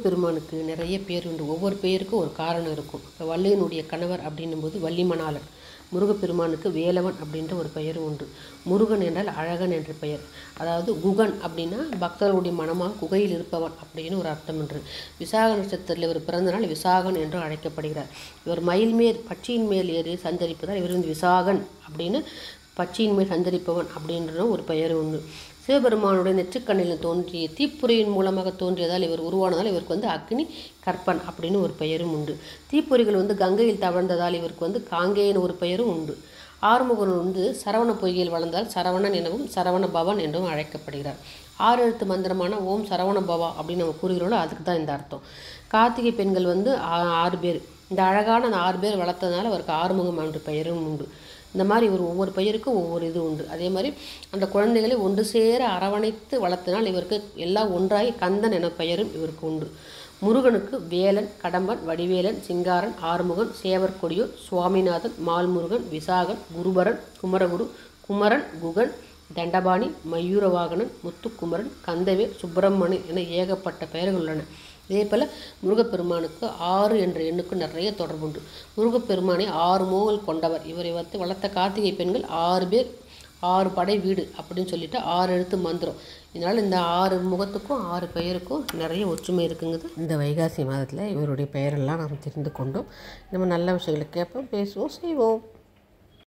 முருகப்பெருமானுக்கு நிறைய பேர் உண்டு ஒவ்வொரு பெயருக்கும் ஒரு காரணம் இருக்கும் இப்போ வள்ளியனுடைய கணவர் அப்படின்னும் போது வள்ளிமணாளன் முருகப்பெருமானுக்கு வேலவன் அப்படின்ற ஒரு பெயர் உண்டு முருகன் என்றால் அழகன் என்ற பெயர் அதாவது குகன் அப்படின்னா பக்தர்களுடைய மனமாக குகையில் இருப்பவன் அப்படின்னு ஒரு அர்த்தம் என்று விசாக நட்சத்திரத்தில் இவர் பிறந்தநாள் விசாகன் என்று அழைக்கப்படுகிறார் இவர் மயில் மேல் பட்சியின் மேல் ஏறி சஞ்சரிப்பதால் இவர் வந்து விசாகன் அப்படின்னு பட்சியின் மேல் சஞ்சரிப்பவன் அப்படின்ற ஒரு பெயர் உண்டு சிவபெருமானுடைய நெற்றிக்கண்ணில் தோன்றிய தீப்பொறியின் மூலமாக தோன்றியதால் இவர் உருவானதால் இவருக்கு வந்து அக்னி கற்பன் அப்படின்னு ஒரு பெயரும் உண்டு தீப்பொறிகள் வந்து கங்கையில் தவழ்ந்ததால் இவருக்கு வந்து காங்கேயன் ஒரு பெயரும் உண்டு ஆறுமுகன் வந்து சரவண பொய்கையில் வளர்ந்தால் சரவணன் எனவும் சரவண பவன் என்றும் அழைக்கப்படுகிறார் ஆறு எழுத்து மந்திரமான ஓம் சரவண பவா அப்படின்னு நம்ம கூறுகிறோம்ல அதுக்கு தான் இந்த அர்த்தம் கார்த்திகை பெண்கள் வந்து ஆ- ஆறு பேர் இந்த அழகான அந்த ஆறு பேர் வளர்த்ததுனால அவருக்கு ஆறுமுகம் என்ற பெயரும் உண்டு இந்த மாதிரி ஒரு ஒவ்வொரு பெயருக்கும் ஒவ்வொரு இது உண்டு அதே மாதிரி அந்த குழந்தைகளை ஒன்று சேர அரவணைத்து வளர்த்தனால் இவருக்கு எல்லாம் ஒன்றாகி கந்தன் என பெயரும் இவருக்கு உண்டு முருகனுக்கு வேலன் கடம்பன் வடிவேலன் சிங்காரன் ஆறுமுகன் சேவர் கொடியூர் சுவாமிநாதன் மால்முருகன் விசாகன் குருபரன் குமரகுரு குமரன் குகன் தண்டபாணி மயூரவாகனன் முத்துக்குமரன் கந்தவேல் சுப்பிரமணியன் என ஏகப்பட்ட பெயர்கள் உள்ளன இதே போல் முருகப்பெருமானுக்கு ஆறு என்ற எண்ணுக்கு நிறைய தொடர்புண்டு முருகப்பெருமானை ஆறு மோகல் கொண்டவர் இவரை வந்து வளர்த்த கார்த்திகை பெண்கள் ஆறு பேர் ஆறு படை வீடு அப்படின்னு சொல்லிட்டு ஆறு எழுத்து மந்திரம் இதனால் இந்த ஆறு முகத்துக்கும் ஆறு பெயருக்கும் நிறைய ஒற்றுமை இருக்குங்குது இந்த வைகாசி மாதத்தில் இவருடைய பெயரெல்லாம் நாம் தெரிந்து கொண்டோம் நம்ம நல்ல விஷயங்களை கேட்போம் பேசுவோம் செய்வோம்